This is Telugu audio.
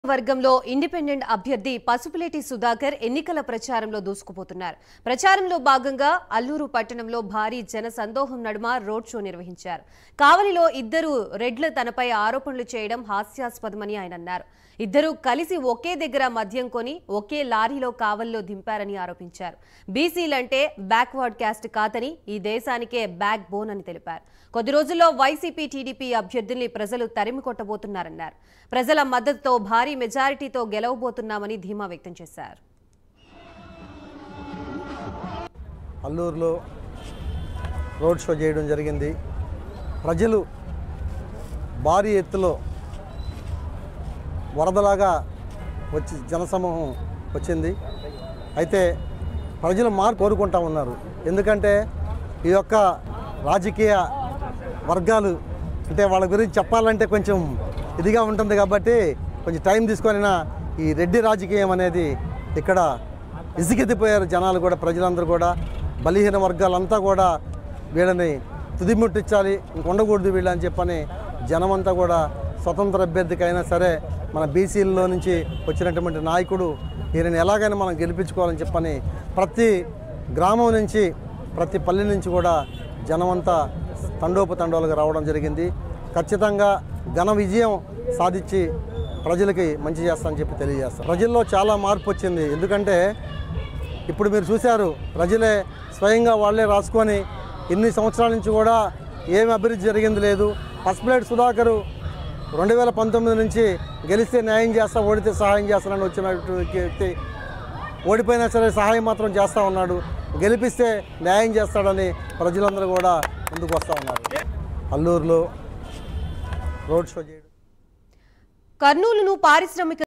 వర్గంలో ఇండిపెండెంట్ అభ్యర్థి పసుపులేటి సుధాకర్ ఎన్నికల ప్రచారంలో దూసుకుపోతున్నారు ప్రచారంలో భాగంగా అల్లూరు పట్టణంలో భారీ జన సందోహం నడుమ రోడ్ షో నిర్వహించారు కావలిలో ఇద్దరు రెడ్ల తనపై ఆరోపణలు చేయడం హాస్యాస్పదమని ఆయన అన్నారు ఇద్దరూ కలిసి ఒకే దగ్గర మద్యం కొని ఒకే లారీలో కావలిలో దింపారని ఆరోపించారు బీసీలంటే బ్యాక్వర్డ్ క్యాస్ట్ కాదని ఈ దేశానికే బ్యాక్ బోన్ అని తెలిపారు కొద్ది రోజుల్లో వైసీపీ టీడీపీ అభ్యర్థుల్ని ప్రజలు తరిమి కొట్టబోతున్నారన్నారు ప్రజల మద్దతుతో భారీ మెజారిటీతో గెలవబోతున్నామని ధీమా వ్యక్తం చేశారు అల్లూరులో రోడ్ షో చేయడం జరిగింది ప్రజలు భారీ ఎత్తులో వరదలాగా వచ్చి జనసమూహం వచ్చింది అయితే ప్రజలు మార్పు కోరుకుంటా ఉన్నారు ఎందుకంటే ఈ యొక్క రాజకీయ వర్గాలు అంటే వాళ్ళ గురించి చెప్పాలంటే కొంచెం ఇదిగా ఉంటుంది కాబట్టి కొంచెం టైం తీసుకొనినా ఈ రెడ్డి రాజకీయం అనేది ఇక్కడ ఇసుకెత్తిపోయారు జనాలు కూడా ప్రజలందరూ కూడా బలహీన వర్గాలంతా కూడా వీళ్ళని తుదిముట్టించాలి ఇంక ఉండకూడదు వీళ్ళు అని చెప్పని జనమంతా కూడా స్వతంత్ర అభ్యర్థికి అయినా సరే మన బీసీల్లో నుంచి వచ్చినటువంటి నాయకుడు ఈయనని ఎలాగైనా మనం గెలిపించుకోవాలని చెప్పని ప్రతి గ్రామం నుంచి ప్రతి పల్లె నుంచి కూడా జనమంతా తండోపతండోలుగా రావడం జరిగింది ఖచ్చితంగా ఘన విజయం సాధించి ప్రజలకి మంచి చేస్తానని చెప్పి తెలియజేస్తాం ప్రజల్లో చాలా మార్పు వచ్చింది ఎందుకంటే ఇప్పుడు మీరు చూశారు ప్రజలే స్వయంగా వాళ్ళే రాసుకొని ఇన్ని సంవత్సరాల నుంచి కూడా ఏమి అభివృద్ధి జరిగింది లేదు పసుపులేటి సుధాకరు రెండు వేల పంతొమ్మిది నుంచి గెలిస్తే న్యాయం చేస్తా ఓడితే సహాయం చేస్తానని వచ్చినటువంటి వ్యక్తి ఓడిపోయినా సరే సహాయం మాత్రం చేస్తూ ఉన్నాడు గెలిపిస్తే న్యాయం చేస్తాడని ప్రజలందరూ కూడా ముందుకు వస్తూ ఉన్నారు అల్లూరులో రోడ్ షో చేయడం కర్నూలును పారిశ్రామిక